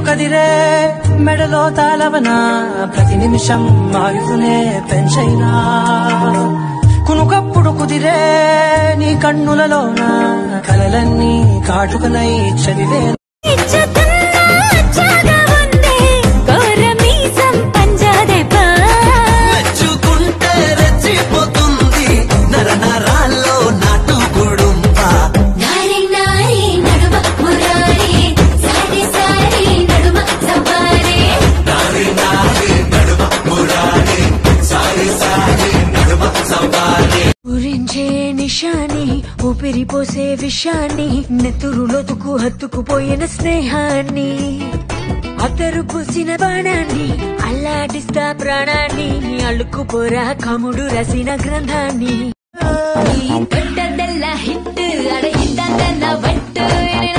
కదిరే మెడలో తాళవన ప్రతి నిమిషం ఆయుధునే పెంచైనా కునుకప్పుడు కుదిరే నీ కన్నులలోన కలలన్నీ కాటుకనై చదివే ఇచ్చుతున్నా అచ్చాగా ఉంది కోరమీసం పంజాదెబ్బా మెచ్చుకుంటే రెచ్చిపోతుంది నర నరాల్లో నాటు గుడుంబ నారి నారి నడుమ మురారి సారి సారి నడుమ సవారి ఊరించే నిషాని ఊపిరి పోసే విషాన్ని నెత్తురులోతుకు హత్తుకుపోయిన స్నేహాన్ని అతరు పూసిన బాణాన్ని అల్లాడిస్తా ప్రాణాన్ని అల్లుకుపోరా కముడు రసిన గ్రంథాన్ని ఈ ತೊಟ್ಟದೆಲ್ಲ ಹಿಟ್ಟು ಅಡ ಇದ್ದದೆಲ್ಲ ಬಟ್ಟು